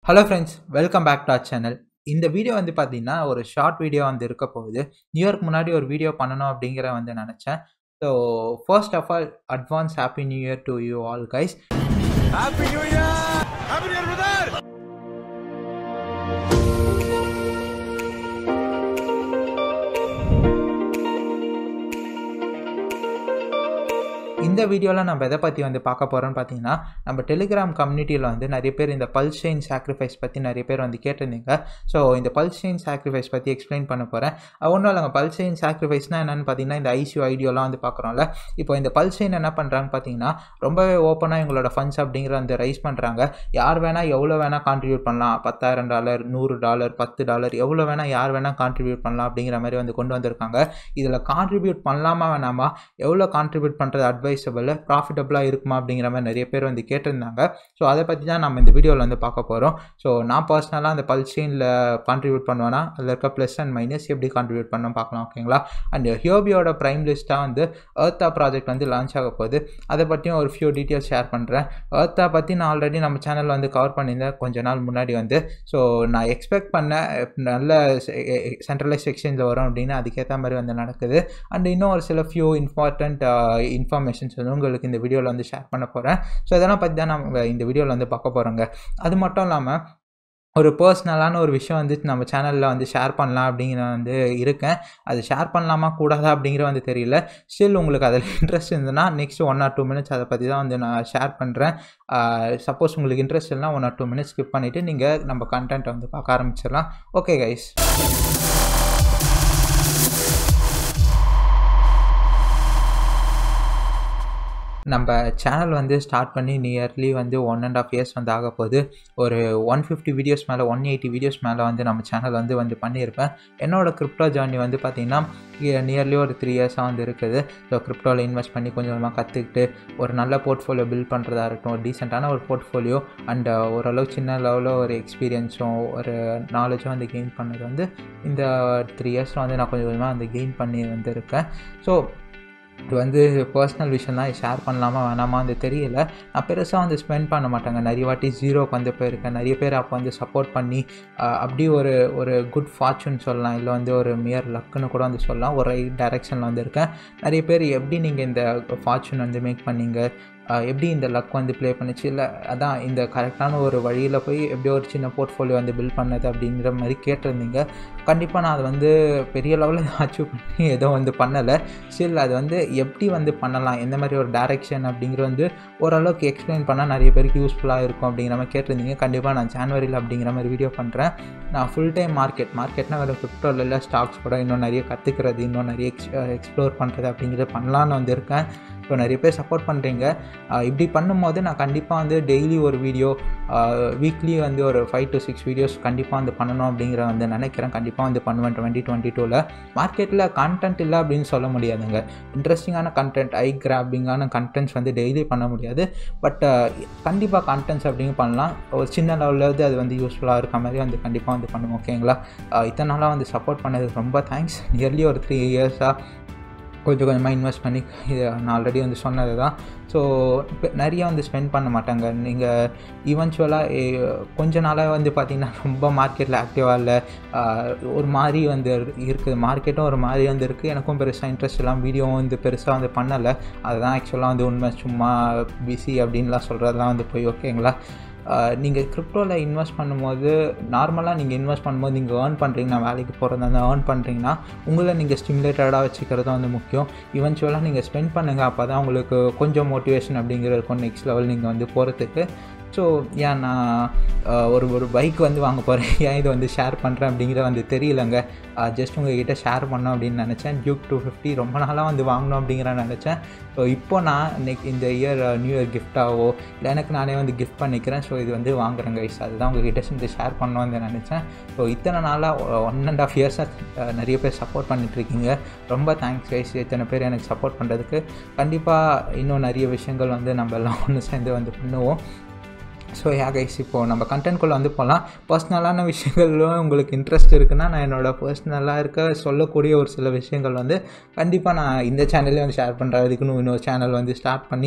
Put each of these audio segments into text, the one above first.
hello friends welcome back to our channel இந்த video வந்து பார்த்தீங்கன்னா ஒரு ஷார்ட் வீடியோ வந்து இருக்க போகுது நியூ இயர்க்கு முன்னாடி ஒரு வீடியோ பண்ணணும் அப்படிங்கிற வந்து நினச்சேன் so first of all advance happy new year to you all guys happy new year happy new year brother இந்த வீடியோவில் நம்ம எதை பற்றி வந்து பார்க்க போகிறோம்னு பார்த்தீங்கன்னா நம்ம டெலிகிராம் கம்யூனிட்டியில் வந்து நிறைய பேர் இந்த பல்ஸ் செயின் சாக்ரிஃபைஸ் பற்றி நிறைய பேர் வந்து கேட்டிருந்தீங்க ஸோ இந்த பல்ஸ் செயின் சாக்ரிஃபைஸ் பற்றி எக்ஸ்பிளைன் பண்ண போகிறேன் ஒன்றும் இல்லைங்க பல்ஸ் செயின் சாக்ரிஃபைஸ்னால் என்னென்னு பார்த்தீங்கன்னா இந்த ஐசியூ ஐடியோலாம் வந்து பார்க்குறோம்ல இப்போ இந்த பல்ஸ் செயின் என்ன பண்ணுறாங்கன்னு பார்த்தீங்கன்னா ரொம்பவே ஓப்பனாக எங்களோட ஃபண்ட்ஸ் அப்படிங்கிற வந்து ரைஸ் பண்ணுறாங்க யார் வேணால் எவ்வளோ வேணால் கான்ட்ரிபியூட் பண்ணலாம் பத்தாயிரம் டாலர் நூறு டாலர் பத்து டாலர் எவ்வளோ வேணால் யார் வேணால் கான்ட்ரிபியூட் பண்ணலாம் அப்படிங்கிற மாதிரி வந்து கொண்டு வந்திருக்காங்க இதில் கான்ட்ரிபியூட் பண்ணலாமா வேணாமா எவ்வளோ கான்ட்ரிபியூட் பண்ணுறது அட்வைசபிள் ப்ராஃபிட்டபுளாக இருக்குமா அப்படிங்கிற மாதிரி நிறைய பேர் வந்து கேட்டிருந்தாங்க ஸோ அதை பற்றி தான் நம்ம இந்த வீடியோவில் வந்து பார்க்க போகிறோம் ஸோ நான் பர்சனலாக அந்த பல்செயினில் கான்ட்ரிபியூட் பண்ணுவேன்னா அதில் இருக்க ப்ளஸ் அண்ட் மைனஸ் எப்படி கான்ட்ரிபியூட் பண்ணணும் பார்க்கலாம் ஓகேங்களா அண்ட் ஹியோபியோட ப்ரைம் லிஸ்ட்டாக வந்து ஏர்த்தா ப்ராஜெக்ட் வந்து லான்ச் ஆக போகுது அதை பற்றியும் ஒரு ஃபியூ டீட்டெயில்ஸ் ஷேர் பண்ணுறேன் ஏர்த்தா பற்றி நான் ஆல்ரெடி நம்ம சேனல் வந்து கவர் பண்ணியிருந்தேன் கொஞ்ச நாள் முன்னாடி வந்து ஸோ நான் எக்ஸ்பெக்ட் பண்ண நல்ல சென்ட்ரலைஸ் செக்ஷன்ஸில் வரும் அப்படின்னு அதுக்கேற்ற மாதிரி வந்து நடக்குது அண்ட் இன்னும் ஒரு சில ஃபியூ இம்பார்ட்டண்ட் இன்ஃபர்மேஷன்ஸ் வந்து உங்களுக்கு இந்த வீடியோவில் வந்து ஷேர் பண்ண போகிறேன் ஸோ இதெல்லாம் பற்றி தான் நம்ம இந்த வீடியோவில் வந்து பார்க்க போகிறோங்க அது மட்டும் இல்லாமல் ஒரு பர்சனலான ஒரு விஷயம் வந்து நம்ம சேனலில் வந்து ஷேர் பண்ணலாம் அப்படிங்கிற வந்து இருக்கேன் அது ஷேர் பண்ணலாமா கூடாதா அப்படிங்கிற வந்து தெரியல ஸ்டில் உங்களுக்கு அதில் இன்ட்ரெஸ்ட் இருந்ததுன்னா next one or two minutes அதை பற்றி தான் வந்து நான் ஷேர் பண்ணுறேன் சப்போஸ் உங்களுக்கு இன்ட்ரெஸ்ட் இல்லைனா one or two minutes skip பண்ணிவிட்டு நீங்கள் நம்ம கண்டென்ட்டை வந்து பார்க்க ஆரம்பிச்சிடலாம் ஓகே கைஸ் நம்ம சேனல் வந்து ஸ்டார்ட் பண்ணி நியர்லி வந்து ஒன் அண்ட் ஆஃப் இயர்ஸ் வந்து ஆக போகுது ஒரு ஒன் ஃபிஃப்டி வீடியோஸ் மேலே ஒன் எயிட்டி வீடியோஸ் மேலே வந்து நம்ம சேனல் வந்து வந்து பண்ணியிருப்பேன் என்னோடய கிரிப்டோ ஜேர்னி வந்து பார்த்திங்கன்னா நியர்லி ஒரு த்ரீ இயர்ஸாக வந்து இருக்குது ஸோ கிரிப்டோவில் இன்வெஸ்ட் பண்ணி கொஞ்சம் கொஞ்சமாக கற்றுக்கிட்டு ஒரு நல்ல போர்ட்ஃபோலியோ பில்ட் பண்ணுறதா இருக்கட்டும் ஒரு டீசெண்டான ஒரு போர்ட்ஃபோலியோ அண்ட் ஓரளவு சின்ன லெவலில் ஒரு எக்ஸ்பீரியன்ஸும் ஒரு நாலேஜும் வந்து கெயின் பண்ணது வந்து இந்த த்ரீ இயர்ஸில் வந்து நான் கொஞ்சம் கொஞ்சமாக வந்து கெயின் பண்ணி வந்திருக்கேன் ஸோ இது வந்து பர்சனல் விஷயம் தான் ஷேர் பண்ணலாமா வேணாமா வந்து தெரியல நான் பெருசாக வந்து ஸ்பெண்ட் பண்ண மாட்டாங்க நிறைய வாட்டி ஜீரோக்கு வந்து போயிருக்கேன் நிறைய பேர் அப்போ வந்து சப்போர்ட் பண்ணி அப்படி ஒரு ஒரு குட் ஃபார்ச்சூன் சொல்லலாம் இல்லை வந்து ஒரு மியர் லக்குன்னு கூட வந்து சொல்லலாம் ஒரு ரைட் டைரெக்ஷனில் வந்து இருக்கேன் நிறைய பேர் எப்படி நீங்கள் இந்த ஃபார்ச்சூன் வந்து மேக் பண்ணீங்க எப்படி இந்த லக் வந்து ப்ளே பண்ணிச்சு இல்லை அதான் இந்த கரெக்டான ஒரு வழியில் போய் எப்படியோ ஒரு சின்ன போர்ட்ஃபோலியோ வந்து பில்ட் பண்ணது அப்படிங்கிற மாதிரி கேட்டிருந்தீங்க கண்டிப்பாக நான் அதை வந்து பெரிய லெவலில் அச்சீவ் பண்ணி எதுவும் வந்து பண்ணலை ஸ்டில் அது வந்து எப்படி வந்து பண்ணலாம் எந்த மாதிரி ஒரு டைரெக்ஷன் அப்படிங்கிற வந்து ஓரளவுக்கு எக்ஸ்பிளைன் பண்ணால் நிறைய பேருக்கு யூஸ்ஃபுல்லாக இருக்கும் அப்படிங்கிற மாதிரி கேட்டிருந்தீங்க கண்டிப்பாக நான் ஜான்வரியில் அப்படிங்கிற மாதிரி வீடியோ பண்ணுறேன் நான் ஃபுல் டைம் மார்க்கெட் மார்க்கெட்னா வேறு கிரிப்டோவில் இல்லை ஸ்டாக்ஸ் கூட இன்னும் நிறைய கற்றுக்கிறது இன்னும் நிறைய எக்ஸ் எக்ஸ்ப்ளோர் பண்ணுறது அப்படிங்கிறத பண்ணலான்னு வந்திருக்கேன் ஸோ நிறைய பேர் சப்போர்ட் பண்ணுறீங்க இப்படி பண்ணும்போது நான் கண்டிப்பாக வந்து டெய்லி ஒரு வீடியோ வீக்லி வந்து ஒரு ஃபைவ் டு சிக்ஸ் வீடியோஸ் கண்டிப்பாக வந்து பண்ணணும் அப்படிங்கிற வந்து நினைக்கிறேன் கண்டிப்பாக வந்து பண்ணுவேன் டுவெண்ட்டி டுவெண்ட்டி டூவில் மார்க்கெட்டில் கண்டென்ட் இல்லை அப்படின்னு சொல்ல முடியாதுங்க இன்ட்ரெஸ்டிங்கான கண்டென்ட் ஐ கிராப்பிங்கான கண்டென்ட்ஸ் வந்து டெய்லி பண்ண முடியாது பட் கண்டிப்பாக கண்டென்ட்ஸ் அப்படிங்க பண்ணலாம் ஒரு சின்ன லெவலில் வந்து அது வந்து யூஸ்ஃபுல்லாக இருக்க மாதிரி வந்து கண்டிப்பாக வந்து பண்ணுவோம் ஓகேங்களா இத்தனை நாளாக வந்து சப்போர்ட் பண்ணதுக்கு ரொம்ப தேங்க்ஸ் நியர்லி ஒரு த்ரீ இயர்ஸாக கொஞ்சம் கொஞ்சமாக இன்வெஸ்ட் பண்ணி இது நான் ஆல்ரெடி வந்து சொன்னது தான் ஸோ இப்போ நிறைய வந்து ஸ்பெண்ட் பண்ண மாட்டாங்க நீங்கள் ஈவென்ச்சுவலாக கொஞ்ச நாளாக வந்து பார்த்திங்கன்னா ரொம்ப மார்க்கெட்டில் ஆக்டிவாக இல்லை ஒரு மாதிரி வந்து இருக்குது மார்க்கெட்டும் ஒரு மாதிரி வந்து இருக்குது எனக்கும் பெருசாக இன்ட்ரெஸ்ட் எல்லாம் வீடியோவும் வந்து பெருசாக வந்து பண்ணலை அதுதான் ஆக்சுவலாக வந்து உண்மை சும்மா பிஸி அப்படின்லாம் சொல்கிறதுலாம் வந்து போய் ஓகேங்களா நீங்கள் கிரிப்டோவில் இன்வெஸ்ட் பண்ணும்போது நார்மலாக நீங்கள் இன்வெஸ்ட் பண்ணும்போது நீங்கள் ஏர்ன் பண்ணுறீங்கன்னா வேலைக்கு போகிறதா இருந்தால் ஏர்ன் பண்ணுறீங்கன்னா உங்களை நீங்கள் ஸ்டிமுலேட்டடாக வச்சுக்கிறது வந்து முக்கியம் இவென்ச்சுவலாக நீங்கள் ஸ்பெண்ட் பண்ணுங்கள் அப்போ தான் உங்களுக்கு கொஞ்சம் மோட்டிவேஷன் அப்படிங்கிறது இருக்கும் நெக்ஸ்ட் லெவல் நீங்கள் வந்து போகிறதுக்கு ஸோ ஏன் நான் ஒரு ஒரு பைக் வந்து வாங்க போகிறேன் ஏன் இதை வந்து ஷேர் பண்ணுறேன் அப்படிங்கிற வந்து தெரியலங்க ஜஸ்ட் உங்ககிட்ட ஷேர் பண்ணோம் அப்படின்னு நினச்சேன் டியூக் டூ ஃபிஃப்டி ரொம்ப நாளாக வந்து வாங்கணும் அப்படிங்கிற நினச்சேன் ஸோ இப்போ நான் இன்னைக்கு இந்த இயர் நியூ இயர் கிஃப்டாகவோ இல்லை எனக்கு நானே வந்து கிஃப்ட் பண்ணிக்கிறேன் ஸோ இது வந்து வாங்குறேன் கைஸ் அதுதான் உங்ககிட்ட வந்து ஷேர் பண்ணணும் வந்து நினச்சேன் ஸோ இத்தனை நாளாக ஒன் அண்ட் ஆஃப் இயர்ஸாக நிறைய பேர் சப்போர்ட் பண்ணிகிட்ருக்கீங்க ரொம்ப தேங்க்ஸ் கைஸ் இத்தனை பேர் எனக்கு சப்போர்ட் பண்ணுறதுக்கு கண்டிப்பாக இன்னும் நிறைய விஷயங்கள் வந்து நம்ம எல்லாம் ஒன்று சேர்ந்து வந்து பண்ணுவோம் ஸோ யா கைஸ் இப்போது நம்ம கண்டென்ட்குள்ளே வந்து போகலாம் பர்சனலான விஷயங்களும் உங்களுக்கு இன்ட்ரெஸ்ட் இருக்குன்னா நான் என்னோடய பர்சனலாக இருக்க சொல்லக்கூடிய ஒரு சில விஷயங்கள் வந்து கண்டிப்பாக நான் இந்த சேனல்லே வந்து ஷேர் பண்ணுறேன் அதுக்குன்னு இன்னொரு சேனல் வந்து ஸ்டார்ட் பண்ணி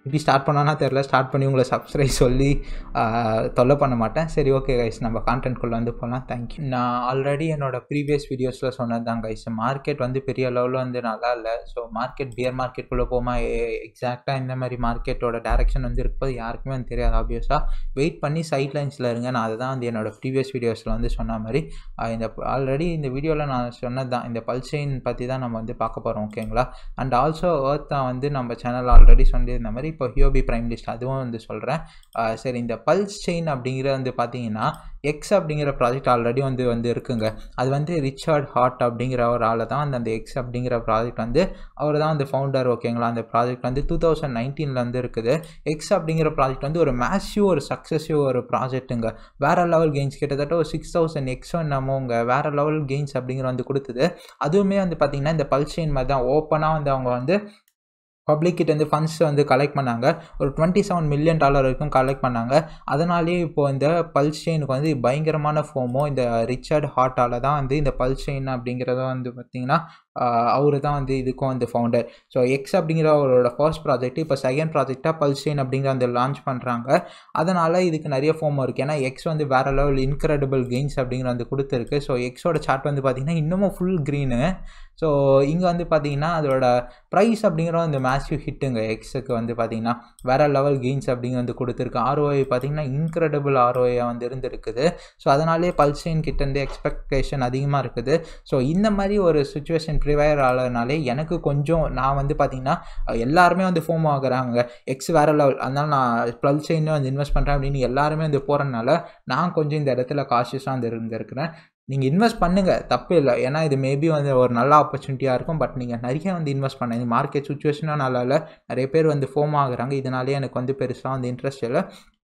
இப்படி ஸ்டார்ட் பண்ணானா தெரில ஸ்டார்ட் பண்ணி உங்களை சப்ஸ்கிரைப் சொல்லி ஆஹ், தொல்லை பண்ண மாட்டேன் சரி ஓகே கைஸ் நம்ம கான்டென்ட்குள்ளே வந்து போகலாம் தேங்க்யூ நான் ஆல்ரெடி என்னோட ப்ரீவியஸ் வீடியோஸில் சொன்னது தான் கைஸ் மார்க்கெட் வந்து பெரிய லெவலில் வந்து நல்லா இல்லை ஸோ மார்க்கெட் பியர் மார்க்கெட்டுக்குள்ளே போமா எக்ஸாக்டாக இந்த மாதிரி மார்க்கெட்டோட டேரெக்ஷன் வந்து இருப்பது யாருக்குமே வந்து தெரியாது ஆப்வியஸாக வெயிட் பண்ணி சைட் லைன்ஸில் இருங்க நான் அதுதான் வந்து என்னோட ப்ரீவியஸ் வீடியோஸில் வந்து சொன்ன மாதிரி ஆஹ், இந்த ஆல்ரெடி இந்த வீடியோவில் நான் சொன்னது தான் இந்த பல்செயின் பற்றி தான் நம்ம வந்து பார்க்க போகிறோம் ஓகேங்களா அண்ட் ஆல்சோ ஏர்த் தான் வந்து நம்ம சேனல் ஆல்ரெடி சொல்லியிருந்த மாதிரி இப்போ ஹியோபி ப்ரைம் லிஸ்ட் அதுவும் வந்து சொல்கிறேன் சரி இந்த பல்ஸ் செயின் அப்படிங்கிற வந்து பார்த்தீங்கன்னா எக்ஸ் அப்படிங்கிற ப்ராஜெக்ட் ஆல்ரெடி வந்து வந்து இருக்குங்க அது வந்து ரிச்சர்ட் ஹார்ட் அப்படிங்கிற ஒரு ஆளை தான் அந்த அந்த எக்ஸ் அப்படிங்கிற ப்ராஜெக்ட் வந்து அவர் தான் அந்த ஃபவுண்டர் ஓகேங்களா அந்த ப்ராஜெக்ட் வந்து டூ தௌசண்ட் நைன்டீனில் வந்து இருக்குது எக்ஸ் அப்படிங்கிற ப்ராஜெக்ட் வந்து ஒரு மேசிவ் ஒரு சக்ஸஸிவ் ஒரு ப்ராஜெக்ட்டுங்க வேற லெவல் கெயின்ஸ் கிட்டத்தட்ட ஒரு சிக்ஸ் தௌசண்ட் எக்ஸோ என்னமோங்க வேற லெவல் கெயின்ஸ் அப்படிங்கிற வந்து கொடுத்தது அதுவுமே வந்து பார்த்தீங்கன்னா இந்த பல்செயின் மாதிரி தான் ஓப்பனாக வந்து அவங்க வந்து பப்ளிக் கிட்ட இருந்து ஃபண்ட்ஸ் வந்து கலெக்ட் பண்ணாங்க ஒரு டுவெண்ட்டி செவன் மில்லியன் டாலர் வரைக்கும் கலெக்ட் பண்ணாங்க அதனாலேயே இப்போ இந்த பல்ஸ் செயினுக்கு வந்து பயங்கரமான ஃபோமோ இந்த ரிச்சர்ட் ஹார்ட்டால் தான் வந்து இந்த பல்ஸ் செயின் அப்படிங்கிறத வந்து பார்த்திங்கன்னா அவர் தான் வந்து இதுக்கும் வந்து ஃபவுண்டர் ஸோ எக்ஸ் அப்படிங்கிற அவரோட ஃபர்ஸ்ட் ப்ராஜெக்ட் இப்போ செகண்ட் ப்ராஜெக்டாக பல்ஸ் செயின் அப்படிங்கிற அந்த லான்ச் பண்ணுறாங்க அதனால் இதுக்கு நிறைய ஃபோமோ இருக்குது ஏன்னா எக்ஸ் வந்து வேறு லெவல் இன்க்ரெடிபிள் கெயின்ஸ் அப்படிங்கிற வந்து கொடுத்துருக்கு ஸோ எக்ஸோட சார்ட் வந்து பார்த்திங்கன்னா இன்னமும் ஃபுல் க்ரீனு ஸோ இங்கே வந்து பார்த்தீங்கன்னா அதோட ப்ரைஸ் அப்படிங்கிற அந்த மேசிவ் ஹிட்டுங்க எக்ஸுக்கு வந்து பார்த்தீங்கன்னா வேற லெவல் கெயின்ஸ் அப்படிங்க வந்து கொடுத்துருக்கு ஆர்ஓஐ பார்த்தீங்கன்னா இன்க்ரெடிபிள் ஆர்ஓஐ வந்து இருந்திருக்குது ஸோ அதனாலே பல்சைன் கிட்டேருந்து எக்ஸ்பெக்டேஷன் அதிகமாக இருக்குது ஸோ இந்த மாதிரி ஒரு சுச்சுவேஷன் ப்ரிவயர் ஆகிறதுனாலே எனக்கு கொஞ்சம் நான் வந்து பார்த்தீங்கன்னா எல்லாருமே வந்து ஃபோம் ஆகுறாங்க எக்ஸ் வேற லெவல் அதனால நான் பல்சைன்னு வந்து இன்வெஸ்ட் பண்ணுறேன் அப்படின்னு எல்லாருமே வந்து போகிறனால நான் கொஞ்சம் இந்த இடத்துல காஷியஸாக வந்து இருந்திருக்கிறேன் நீங்கள் இன்வெஸ்ட் பண்ணுங்கள் தப்பு இல்லை ஏன்னா இது மேபி வந்து ஒரு நல்ல ஆப்பர்ச்சுனிட்டியாக இருக்கும் பட் நீங்கள் நிறைய வந்து இன்வெஸ்ட் பண்ண இந்த மார்க்கெட் சுச்சுவேஷனும் நல்லா இல்லை நிறைய பேர் வந்து ஃபோம் ஆகுறாங்க இதனாலே எனக்கு வந்து பெருசாக வந்து இன்ட்ரெஸ்ட் இல்லை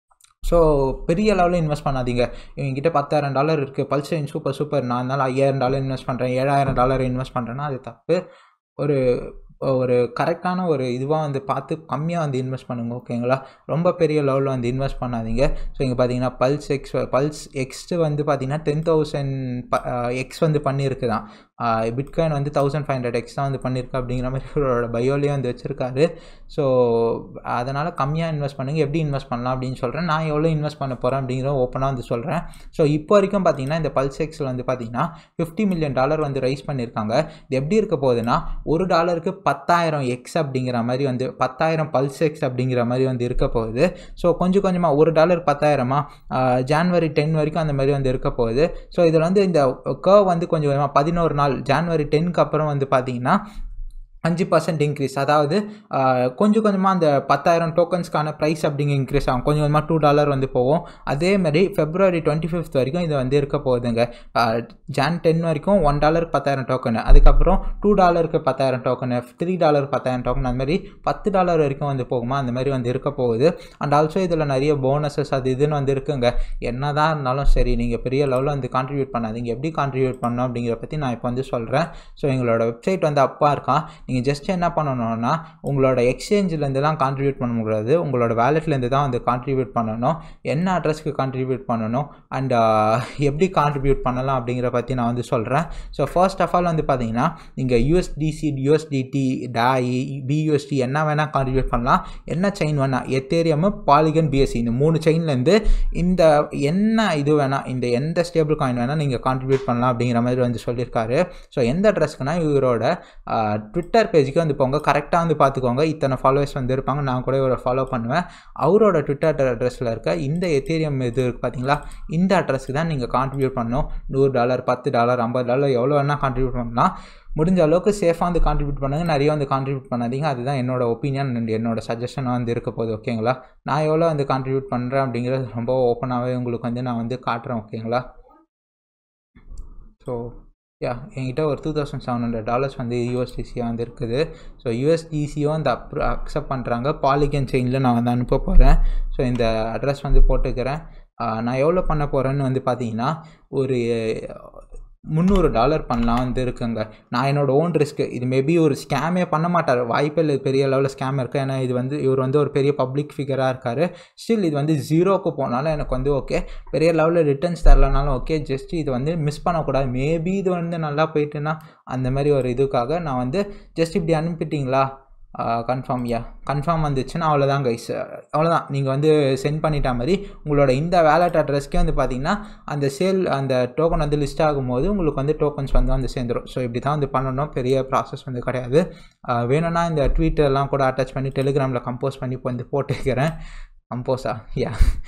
ஸோ பெரிய லெவலில் இன்வெஸ்ட் பண்ணாதீங்க என்கிட்ட பத்தாயிரம் டாலர் இருக்குது பல்சைன் சூப்பர் சூப்பர் நான் இருந்தாலும் ஐயாயிரம் டாலர் இன்வெஸ்ட் பண்ணுறேன் ஏழாயிரம் டாலர் இன்வெஸ்ட் பண்ணுறேன்னா அது தப்பு ஒரு ஒரு கரெக்டான ஒரு இதுவாக வந்து பார்த்து கம்மியாக வந்து இன்வெஸ்ட் பண்ணுங்க ஓகேங்களா ரொம்ப பெரிய லெவலில் வந்து இன்வெஸ்ட் பண்ணாதீங்க ஸோ இங்கே பார்த்தீங்கன்னா பல்ஸ் எக்ஸ் பல்ஸ் எக்ஸ்ட்டு வந்து பார்த்தீங்கன்னா டென் தௌசண்ட் எக்ஸ் வந்து பண்ணியிருக்குதான் பிட்காயின் வந்து தௌசண்ட் ஃபைவ் ஹண்ட்ரட் எக்ஸ் தான் வந்து பண்ணியிருக்கு அப்படிங்கிற மாதிரி அவரோட பயோலேயே வந்து வச்சுருக்காரு ஸோ அதனால் கம்மியாக இன்வெஸ்ட் பண்ணுங்கள் எப்படி இன்வெஸ்ட் பண்ணலாம் அப்படின்னு சொல்கிறேன் நான் எவ்வளோ இன்வெஸ்ட் பண்ண போகிறேன் அப்படிங்கிற ஓப்பனாக வந்து சொல்கிறேன் ஸோ இப்போ வரைக்கும் பார்த்தீங்கன்னா இந்த பல்ஸ் எக்ஸில் வந்து பார்த்தீங்கன்னா ஃபிஃப்டி மில்லியன் டாலர் வந்து ரைஸ் பண்ணியிருக்காங்க இது எப்படி இருக்க போகுதுன்னா ஒரு டாலருக்கு பத்தாயிரம் எக்ஸ் அப்படிங்கிற மாதிரி வந்து பத்தாயிரம் பல்ஸ் எக்ஸ் அப்படிங்கிற மாதிரி வந்து இருக்க போகுது ஸோ கொஞ்சம் கொஞ்சமாக ஒரு டாலர் பத்தாயிரமா ஜான்வரி டென் வரைக்கும் அந்த மாதிரி வந்து இருக்க போகுது ஸோ இதில் வந்து இந்த கர்வ் வந்து கொஞ்சம் கொஞ்சமாக பதினோரு நாள் ஜான்வரி டென்க்கு அப்புறம் வந்து பார்த்தீங்கன்னா அஞ்சு பர்சன்ட் இன்க்ரீஸ் அதாவது ஆஹ், கொஞ்சம் கொஞ்சமாக அந்த பத்தாயிரம் டோக்கன்ஸ்க்கான ப்ரைஸ் அப்படிங்க இன்க்ரீஸ் ஆகும் கொஞ்சம் கொஞ்சமாக டூ டாலர் வந்து போகும் அதே மாதிரி ஃபெப்ரவரி டுவெண்ட்டி ஃபிஃப்த் வரைக்கும் இது வந்து இருக்க போகுதுங்க ஆஹ், ஜான் டென் வரைக்கும் ஒன் டாலருக்கு பத்தாயிரம் டோக்கனு அதுக்கப்புறம் டூ டாலருக்கு பத்தாயிரம் டோக்கனு த்ரீ டாலருக்கு பத்தாயிரம் டோக்கன் அந்த மாதிரி பத்து டாலர் வரைக்கும் வந்து போகுமா அந்த மாதிரி வந்து இருக்க போகுது அண்ட் ஆல்சோ இதில் நிறைய போனஸஸ் அது இதுன்னு வந்து இருக்குங்க என்னதான் இருந்தாலும் சரி நீங்கள் பெரிய லெவலில் வந்து கான்ட்ரிபியூட் பண்ணாதீங்க எப்படி கான்ட்ரிபியூட் பண்ணணும் அப்படிங்கிற பற்றி நான் இப்போ வந்து சொல்கிறேன் ஸோ எங்களோட வெப்சைட் வந்து அப்பா இருக்கான் நீங்கள் ஜஸ்ட் என்ன பண்ணணும்னா உங்களோட எக்ஸ்சேஞ்சிலேருந்துலாம் கான்ட்ரிபியூட் பண்ண முடியாது உங்களோட வேலெட்லேருந்து தான் வந்து கான்ட்ரிபியூட் பண்ணணும் என்ன அட்ரஸ்க்கு கான்ட்ரிபியூட் பண்ணணும் அண்ட் எப்படி கான்ட்ரிபியூட் பண்ணலாம் அப்படிங்கிற பற்றி நான் வந்து சொல்கிறேன் ஸோ ஃபர்ஸ்ட் ஆஃப் ஆல் வந்து பார்த்தீங்கன்னா நீங்கள் யூஎஸ்டிசி யூஎஸ்டிடி டாஇ பியூஎஸ்டி என்ன வேணால் கான்ட்ரிபியூட் பண்ணலாம் என்ன செயின் வேணால் எத்தேரியம் பாலிகன் பிஎஸ்சி இந்த மூணு செயின்லேருந்து இந்த என்ன இது வேணால் இந்த எந்த ஸ்டேபிள் காயின் வேணால் நீங்கள் கான்ட்ரிபியூட் பண்ணலாம் அப்படிங்கிற மாதிரி வந்து சொல்லியிருக்காரு ஸோ எந்த அட்ரஸ்க்குனா இவரோட ட்விட்டர் பேஜுக்கு வந்து போங்க கரெக்டாக வந்து பார்த்துக்கோங்க இத்தனை ஃபாலோவர்ஸ் வந்து இருப்பாங்க நான் கூட இவரை ஃபாலோ பண்ணுவேன் அவரோட ட்விட்டர் அட்ரஸில் இருக்க இந்த எத்தேரியம் இது இருக்குது பார்த்தீங்களா இந்த அட்ரஸ்க்கு தான் நீங்கள் கான்ட்ரிபியூட் பண்ணணும் நூறு டாலர் பத்து டாலர் ஐம்பது டாலர் எவ்வளோ வேணால் கான்ட்ரிபியூட் பண்ணலாம் முடிஞ்ச அளவுக்கு சேஃபாக வந்து கான்ட்ரிபியூட் பண்ணுங்கள் நிறைய வந்து கான்ட்ரிபியூட் பண்ணாதீங்க அதுதான் என்னோட ஒப்பீனியன் அண்ட் என்னோட சஜஷனாக வந்து இருக்க போகுது ஓகேங்களா நான் எவ்வளோ வந்து கான்ட்ரிபியூட் பண்ணுறேன் அப்படிங்கிறது ரொம்ப ஓப்பனாகவே உங்களுக்கு வந்து நான் வந்து காட்டுறேன் ஓகேங்களா ஸோ யா என்கிட்ட ஒரு two thousand seven hundred dollars வந்து யூஎஸ்டிசியாக வந்து இருக்குது ஸோ யூஎஸ்டிசியும் வந்து அப் அக்செப்ட் பண்ணுறாங்க பாலிகன் செயினில் நான் வந்து அனுப்ப போகிறேன் ஸோ இந்த அட்ரஸ் வந்து போட்டுக்கிறேன் ஆஹ் நான் எவ்வளோ பண்ண போகிறேன்னு வந்து பார்த்தீங்கன்னா ஒரு முந்நூறு டாலர் பண்ணலாம் வந்து இருக்குங்க நான் என்னோட ஓன் ரிஸ்க்கு இது மேபி ஒரு ஸ்கேமே பண்ண மாட்டார் வாய்ப்பே இல்லை பெரிய லெவலில் ஸ்கேம் இருக்குது ஏன்னா இது வந்து இவர் வந்து ஒரு பெரிய பப்ளிக் ஃபிகராக இருக்கார் ஸ்டில் இது வந்து ஜீரோக்கு போனாலும் எனக்கு வந்து ஓகே பெரிய லெவலில் ரிட்டர்ன்ஸ் தரலனாலும் ஓகே ஜஸ்ட் இது வந்து மிஸ் பண்ணக்கூடாது மேபி இது வந்து நல்லா போயிட்டுன்னா அந்த மாதிரி ஒரு இதுக்காக நான் வந்து ஜஸ்ட் இப்படி அனுப்பிட்டீங்களா கன்ஃபார்ம் யா கன்ஃபார்ம் வந்துச்சுன்னா அவ்வளோதான் கைஸ் அவ்வளோதான் நீங்கள் வந்து சென்ட் பண்ணிட்ட மாதிரி உங்களோட இந்த வேலட் அட்ரஸ்க்கே வந்து பார்த்தீங்கன்னா அந்த சேல் அந்த டோக்கன் வந்து லிஸ்ட் ஆகும்போது உங்களுக்கு வந்து டோக்கன்ஸ் வந்து வந்து சேர்ந்துடும் ஸோ இப்படி தான் வந்து பண்ணணும் பெரிய ப்ராசஸ் வந்து கிடையாது ஆஹ் வேணும்னா இந்த ட்வீட் எல்லாம் கூட அட்டாச் பண்ணி டெலிகிராமில் கம்போஸ் பண்ணி இப்போ வந்து போட்டுக்கிறேன் கம்போஸா யா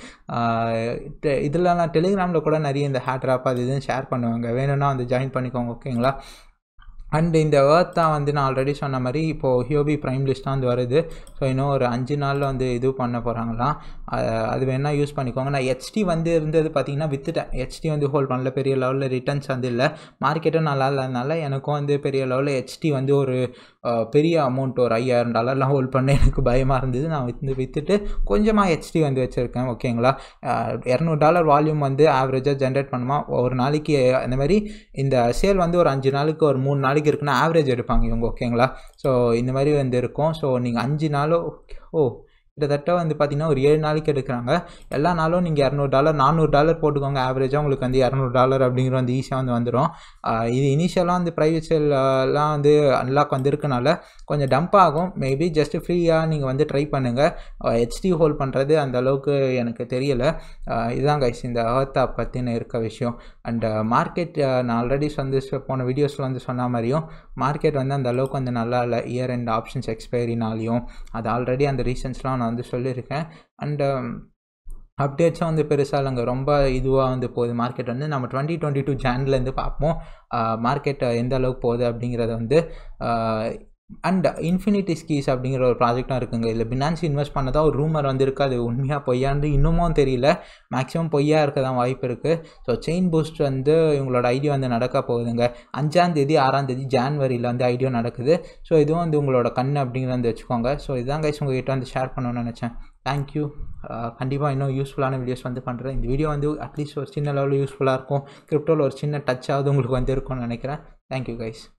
இதில் நான் டெலிகிராமில் கூட நிறைய இந்த ஹேட் ராப் அது இதுன்னு ஷேர் பண்ணுவாங்க வேணும்னா வந்து ஜாயின் பண்ணிக்கோங்க ஓகேங்களா அண்ட் இந்த வேர்த் தான் வந்து நான் ஆல்ரெடி சொன்ன மாதிரி இப்போது ஹியோபி ப்ரைம் லிஸ்ட் தான் வந்து வருது ஸோ இன்னும் ஒரு அஞ்சு நாளில் வந்து இது பண்ண போகிறாங்களாம் அது வேணால் யூஸ் பண்ணிக்கோங்க நான் ஹெச்டி வந்து இருந்தது பார்த்தீங்கன்னா வித்துட்டேன் ஹெச்டி வந்து ஹோல்ட் பண்ணல பெரிய லெவலில் ரிட்டர்ன்ஸ் வந்து இல்லை மார்க்கெட்டும் நல்லா இல்லாதனால எனக்கும் வந்து பெரிய லெவலில் ஹெச்டி வந்து ஒரு அஹ், பெரிய அமௌண்ட் ஒரு ஐயாயிரம் டாலர்லாம் ஹோல்ட் பண்ண எனக்கு பயமாக இருந்தது நான் வித்து விற்றுட்டு கொஞ்சமாக ஹெச்டி வந்து வச்சுருக்கேன் ஓகேங்களா இரநூறு டாலர் வால்யூம் வந்து ஆவரேஜாக ஜென்ரேட் பண்ணுமா ஒரு நாளைக்கு அந்த மாதிரி இந்த சேல் வந்து ஒரு அஞ்சு நாளுக்கு ஒரு மூணு நாளைக்கு இருக்குன்னா ஆவரேஜ் எடுப்பாங்க இவங்க ஓகேங்களா ஸோ இந்த மாதிரி வந்து இருக்கும் ஸோ நீங்கள் அஞ்சு நாளோ ஓ கிட்டத்தட்ட வந்து பார்த்தீங்கன்னா ஒரு ஏழு நாளைக்கு எடுக்கிறாங்க எல்லா நாளும் நீங்கள் இரநூறு டாலர் நானூறு டாலர் போட்டுக்கோங்க ஆவரேஜாக உங்களுக்கு வந்து இரநூறு டாலர் அப்படிங்கிற வந்து ஈஸியாக வந்து வந்துடும் ஆஹ் இது இனிஷியலாக வந்து ப்ரைவேட் சேல்லாம் வந்து அன்லாக் வந்திருக்கனால கொஞ்சம் டம்ப் ஆகும் மேபி ஜஸ்ட் ஃப்ரீயாக நீங்கள் வந்து ட்ரை பண்ணுங்கள் ஹெச்டி ஹோல்ட் பண்ணுறது அந்த அளவுக்கு எனக்கு தெரியலை ஆஹ் இதுதான் கைஸ் இந்த ஏர்த் ஆப் பற்றின இருக்க விஷயம் அண்ட் மார்க்கெட் நான் ஆல்ரெடி வந்து சொ- போன வீடியோஸில் வந்து சொன்ன மாதிரியும் மார்க்கெட் வந்து அந்த அளவுக்கு வந்து நல்லா இல்லை இயர் அண்ட் ஆப்ஷன்ஸ் எக்ஸ்பைரினாலையும் அது ஆல்ரெடி அந்த ரீசன்ஸ்லாம் நான் வந்து சொல்லியிருக்கேன் அண்டு அப்டேட்ஸும் வந்து பெருசாக இல்லைங்க ரொம்ப இதுவாக வந்து போகுது மார்க்கெட் வந்து நம்ம டுவெண்ட்டி டுவெண்ட்டி டூ ஜான்லேருந்து பார்ப்போம் மார்க்கெட் எந்த அளவுக்கு போகுது அப்படிங்கிறத வந்து அண்ட் இன்ஃபினிட்டி ஸ்கீஸ் அப்படிங்கிற ஒரு ப்ராஜெக்டும் இருக்குங்க இதில் பினான்ஸ் இன்வெஸ்ட் பண்ணதா ஒரு ரூமர் வந்திருக்கு அது உண்மையாக பொய்யான்னு இன்னமும் தெரியல மேக்ஸிமம் பொய்யா இருக்க தான் வாய்ப்பு இருக்குது ஸோ செயின் பூஸ்ட் வந்து இவங்களோட ஐடியா வந்து நடக்க போகுதுங்க அஞ்சாம் தேதி ஆறாம் தேதி ஜான்வரியில் வந்து ஐடியா நடக்குது ஸோ இதுவும் வந்து உங்களோட கண் அப்படிங்கிறத வந்து வச்சுக்கோங்க ஸோ இதான் கைஸ் உங்ககிட்ட வந்து ஷேர் பண்ணணும்னு நினச்சேன் தேங்க்யூ கண்டிப்பாக இன்னும் யூஸ்ஃபுல்லான வீடியோஸ் வந்து பண்ணுறேன் இந்த வீடியோ வந்து அட்லீஸ்ட் ஒரு சின்ன லெவலில் யூஸ்ஃபுல்லாக இருக்கும் கிரிப்டோவில் ஒரு சின்ன டச் ஆகுது உங்களுக்கு வந்து இருக்கும்னு நினைக்கிறேன் தேங்க்யூ கைஸ்